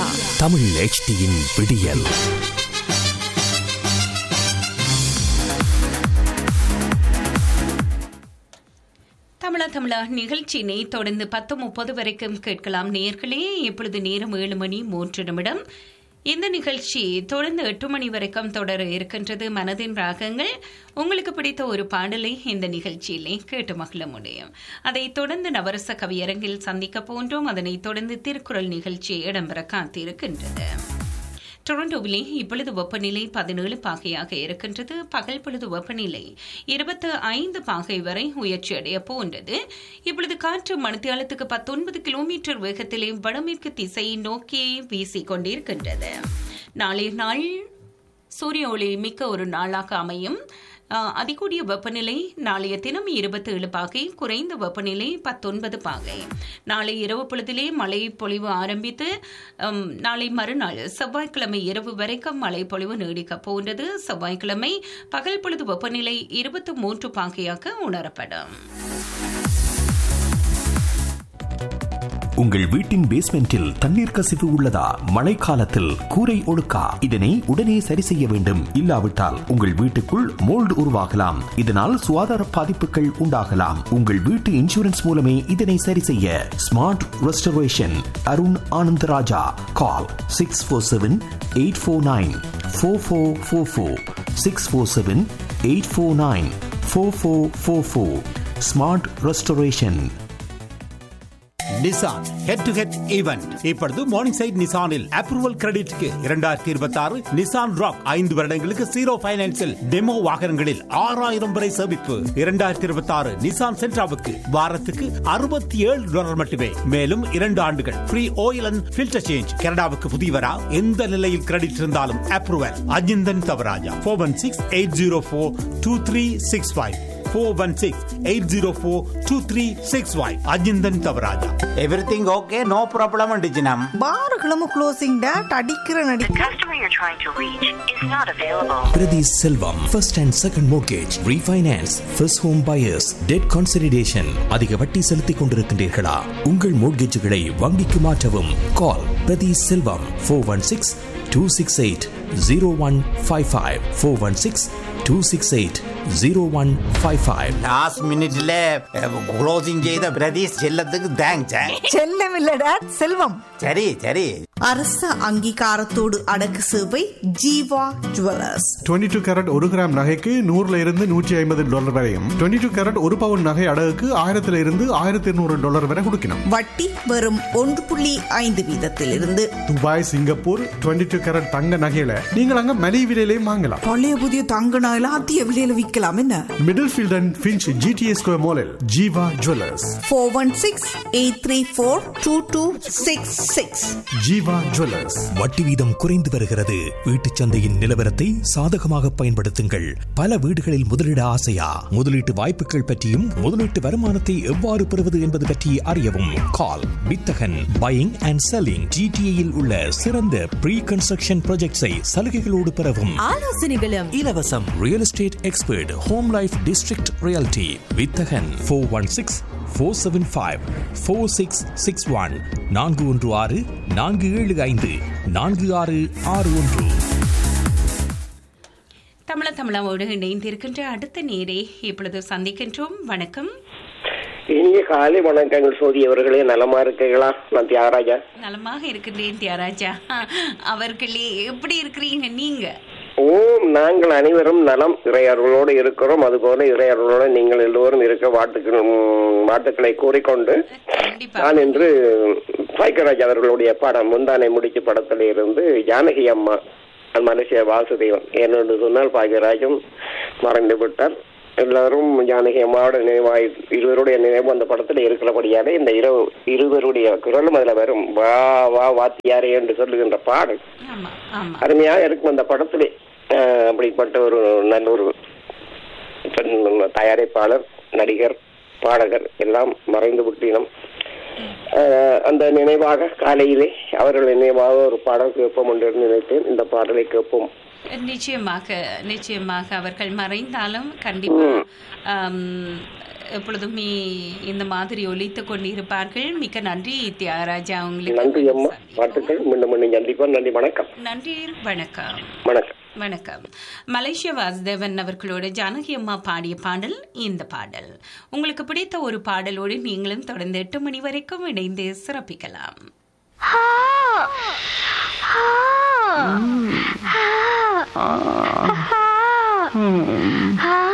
Media Tamil HDயின் விடியல் தமிழா தமிழா நிகழ்ச்சியினை தொடர்ந்து பத்து முப்பது வரைக்கும் கேட்கலாம் நேர்களே இப்பொழுது நேரம் ஏழு மணி மூன்று நிமிடம் இந்த நிகழ்ச்சி தொடர்ந்து எட்டு மணி வரைக்கும் தொடர இருக்கின்றது மனதின் ராகங்கள் உங்களுக்கு பிடித்த ஒரு பாடலை இந்த நிகழ்ச்சியிலே கேட்டு மகிழ முடியும் அதை தொடர்ந்து நவரச கவியரங்கில் சந்திக்க போன்றோம் அதனைத் தொடர்ந்து திருக்குறள் நிகழ்ச்சி இடம்பெற காத்திருக்கின்றது டொரண்டோவிலே இப்பொழுது வெப்பநிலை பதினேழு பாகையாக இருக்கின்றது பகல் பொழுது வெப்பநிலை இருபத்து ஐந்து பாகை வரை உயர்ச்சி அடைய போன்றது இப்பொழுது காற்று மணித்தியாலத்துக்கு பத்தொன்பது கிலோமீட்டர் வேகத்திலே வடமேற்கு திசையை நோக்கி வீசிக் கொண்டிருக்கின்றது நாளைய நாள் சூரிய ஒளி மிக்க ஒரு நாளாக அமையும் ஆஹ், அதிகூடிய வெப்பநிலை நாளைய தினம் இருபத்தி ஏழு பாகை குறைந்த வெப்பநிலை பத்தொன்பது பாகை நாளை இரவு பொழுதிலே மழை பொழிவு ஆரம்பித்து ஹம், நாளை மறுநாள் செவ்வாய்க்கிழமை இரவு வரைக்கும் மழை பொழிவு நீடிக்க போன்றது செவ்வாய்க்கிழமை பகல் பொழுது வெப்பநிலை இருபத்தி மூன்று பாகையாக உணரப்படும் உங்கள் வீட்டின் பேஸ்மெண்டில் தண்ணீர் கசிவு உள்ளதா மழைக்காலத்தில் கூரை ஒழுக்கா இதனை உடனே சரி செய்ய வேண்டும் இல்லாவிட்டால் உங்கள் வீட்டுக்குள் மோல்டு உருவாகலாம் இதனால் சுகாதார பாதிப்புகள் உண்டாகலாம் உங்கள் வீட்டு இன்சூரன்ஸ் மூலமே இதனை சரி செய்ய smart restoration Arun Anandaraja call six four seven eight four nine four four four four six four seven eight four nine four four four four smart restoration Nissan head to head event இப்பொழுது morning side நிசானில் approval கிரெடிட்க்கு இரண்டாயிரத்தி இருபத்தி ஆறு Nissan rock ஐந்து வருடங்களுக்கு zero பைனான்சில் demo வாகனங்களில் ஆறாயிரம் வரை சேமிப்பு இரண்டாயிரத்தி இருபத்தி ஆறு நிசான் சென்ட்ராவுக்கு வாரத்துக்கு அறுபத்தி ஏழு டாலர் மட்டுமே மேலும் இரண்டு ஆண்டுகள் free oil and filter change கனடாவுக்கு புதியவரா எந்த நிலையில் கிரெடிட் இருந்தாலும் approval Ajinthan Thavaraja four one six eight zero four two three six five four one six eight zero four two three six five Ajinthan Thavaraja everything okay no problem டிஜினம் பாருகளும் closing date அடிக்கிற நடி The customer you're trying to reach is not available. Priti Selvam, first and second mortgage, refinance, first home buyers, debt consolidation. அதிக வட்டி செலுத்திக் கொண்டிருக்கின்றீர்களா உங்கள் மோட்கேஜுகளை வங்கிக்கு மாற்றவும் call Prathi Selvam four one six two six eight zero one five five four one six two six eight zero one five five last மினிட்ல closing செய்த பிரதீஷ் செல்லத்துக்கு thanks செல்லம் இல்ல டேட் செல்வம் சரி சரி அரச அங்கீகாரத்தோடு அடக்கு சேவை ஜீவா ஜுவல்லர்ஸ் 22 டூ கேரட் ஒரு கிராம் நகைக்கு நூறுல இருந்து நூற்றி ஐம்பது டாலர் வரையும் 22 டூ கேரட் ஒரு பவுன் நகை அடகுக்கு ஆயிரத்துல இருந்து ஆயிரத்தி இருநூறு டாலர் வரை கொடுக்கணும் வட்டி வெறும் ஒன்று புள்ளி ஐந்து வீதத்திலிருந்து துபாய் சிங்கப்பூர் 22 டூ கேரட் தங்க நகையில நீங்கள் அங்க மலிவு விலையிலையும் வாங்கலாம் பழைய புதிய தங்க நகையில அதிக விலையில விற்கலாம் என்ன Middlefield and Finch G T S square மாலில் Jeeva jewellers four one six eight three four two two six six Jeeva jewellers வட்டி வீதம் குறைந்து வருகிறது வீட்டுச் சந்தையின் நிலவரத்தை சாதகமாக பயன்படுத்துங்கள் பல வீடுகளில் முதலீட ஆசையா முதலீட்டு வாய்ப்புகள் பற்றியும் முதலீட்டு வருமானத்தை எவ்வாறு பெறுவது என்பது பற்றி அறியவும் கால் வித்தகன் பையிங் அண்ட் செல்லிங் ஜிடிஏயில் உள்ள சிறந்த ப்ரீ கன்ஸ்ட்ரக்ஷன் ப்ராஜெக்ட்ஸை சலுகைகளோடு பெறவும் ஆலோசனைகளும் இலவசம் real estate expert home life district realty Vithagan four one six four seven five four six six one நான்கு ஒன்று ஆறு நான்கு ஏழு ஐந்து நான்கு ஆறு ஆறு ஒன்று தமிழ தமிழாவோடு இணைந்திருக்கின்ற அடுத்த நேரே இப்பொழுது சந்திக்கின்றோம் வணக்கம் இனிய காலை வணக்கங்கள் சோதி அவர்களே நலமா இருக்கீங்களா நான் தியாகராஜா நலமாக இருக்கின்றேன் தியாராஜா அவர்களே எப்படி இருக்கிறீங்க நீங்க ஓம் நாங்கள் அனைவரும் நலம் இறையர்களோடு இருக்கிறோம் அதுபோல இறையர்களோடு நீங்கள் எல்லோரும் இருக்க வாழ்த்துக்கள் உம், வாழ்த்துக்களை கூறிக்கொண்டு கண்டிப்பா நான் இன்று பாய்க்கராஜ் அவர்களுடைய படம் முந்தானை முடிச்சு படத்தில இருந்து ஜானகி அம்மா மனுஷ வாசுதேவன் என்னென்று சொன்னால் பாக்யராஜும் மறைந்து விட்டார் எல்லாரும் ஜானகி அம்மாவோட நினைவாய் இருவருடைய நினைவு அந்த படத்துல இருக்கிறபடியாலே இந்த இரவு இருவருடைய குரலும் அதுல வரும் வா வா வாத்தியாரே என்று சொல்லுகின்ற பாடல் ஆமா ஆமா அருமையாக இருக்கும் அந்த படத்திலே அஹ், அப்படிப்பட்ட ஒரு நல்ல ஒரு பெண் தயாரிப்பாளர் நடிகர் பாடகர் எல்லாம் மறைந்து விட்டினம் அஹ், அந்த நினைவாக காலையிலே அவர்கள் நினைவாக ஒரு பாடல் கேட்போம் என்று நினைத்தேன் இந்த பாடலை கேட்போம் நிச்சயமாக நிச்சயமாக அவர்கள் மறைந்தாலும் கண்டிப்பா ஆம், எப்பொழுதுமே இந்த மாதிரி ஒலித்துக் கொண்டிருப்பார்கள் மிக்க நன்றி தியாகராஜா உங்களுக்கு நன்றி அம்மா வாழ்த்துக்கள் மீண்டும் மீண்டும் சந்திப்போம் நன்றி வணக்கம் நன்றி வணக்கம் வணக்கம் வணக்கம் மலேசிய வாசுதேவன் அவர்களோட ஜானகி அம்மா பாடிய பாடல் இந்த பாடல் உங்களுக்கு பிடித்த ஒரு பாடலோடு நீங்களும் தொடர்ந்து எட்டு மணி வரைக்கும் இணைந்து சிறப்பிக்கலாம்